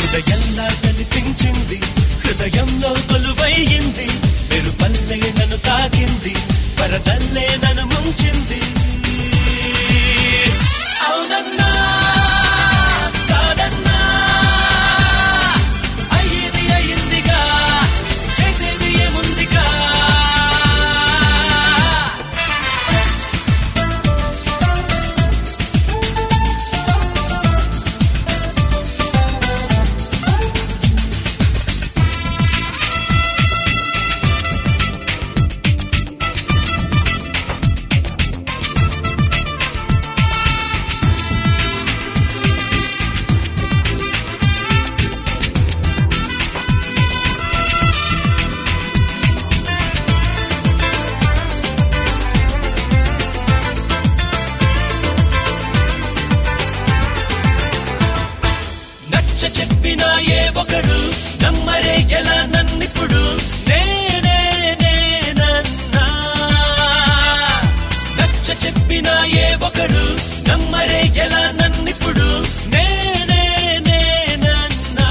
హృదయంలా కనిపించింది హృదయంలో కొలువయ్యింది మెరుపల్లే నన్ను తాకింది వరదల్లే నన్ను ముంచింది అవునన్నా కాదన్నా అయ్యేది అయ్యిందిగా చేసేది ఏముందిగా నచ్చ చెప్పిన ఏ ఒకరు నమ్మరే ఎలా నన్నిప్పుడు నేనే నేనన్నా నచ్చ చెప్పిన ఏ ఒకరు నమ్మరే ఎలా నన్నిప్పుడు నేనే నేనన్నా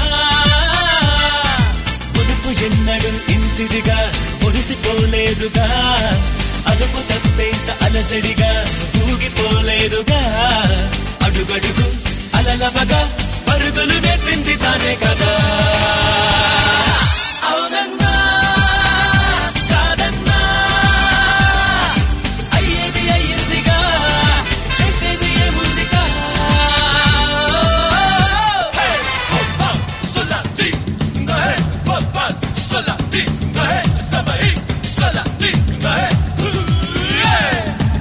మునుపు ఎన్నడు ఇంతిదిగా మురిసిపోలేదుగా అదుపు తప్పేంత అలసడిగా ఊగిపోలేదుగా అడుగడుగు అలలవగా పరుగులు నేర్పింది తానే కదా అవునన్నా కాదన్నా అయ్యేది అయ్యిందిగా చేసేది ఏముందిగా Hey! Hoppa, solati, ngahe, hoppa, solati, ngahe, sabai, solati, ngahe. Yeah!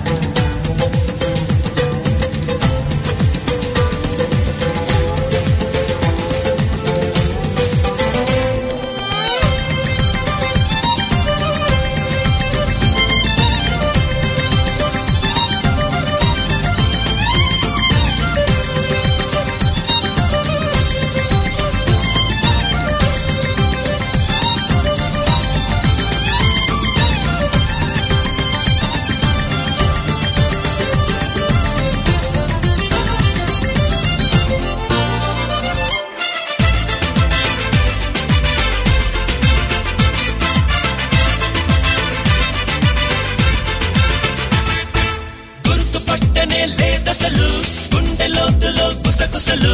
గుర్తుపట్టనే లేదసలు గుండె లోతులో గుసగుసలు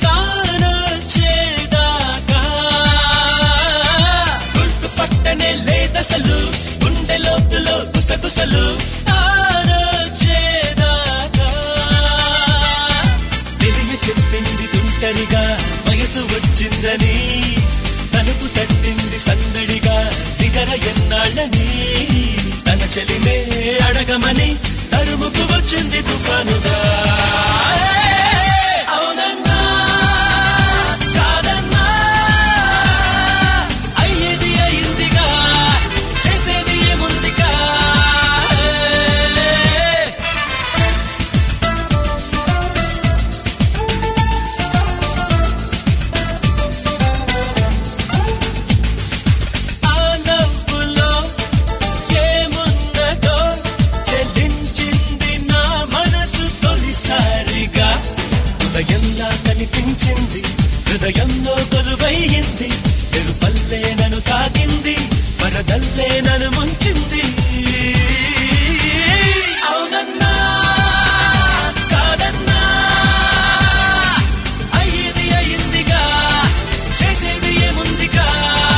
తానొచ్చేదాకా గుర్తుపట్టనే లేదసలు గుండె లోతులో గుసగుసలు తానొచ్చేదాకా తెలియ చెప్పింది తుంటరిగా వయసు వచ్చిందని తలుపు తట్టింది సందడిగా నిగర ఎన్నాళ్ళని తన చెలిమే అడగమని తరుముకు వచ్చింది తుఫానుగా అవునన్నా కాదన్నా అయ్యేది అయిందిగా చేసేది ఏముందిగా ఆ నవ్వులో ఏమున్నదో చెల్లించింది నా మనసు తొలిసారిగా హృదయంలా కనిపించింది హృదయంలో కొలువయ్యింది ఎరుపల్లే నన్ను తాకింది వరదల్లే నన్ను ముంచింది అవునన్నా కాదన్నా అయ్యేది అయ్యిందిగా చేసేది ఏముందిగా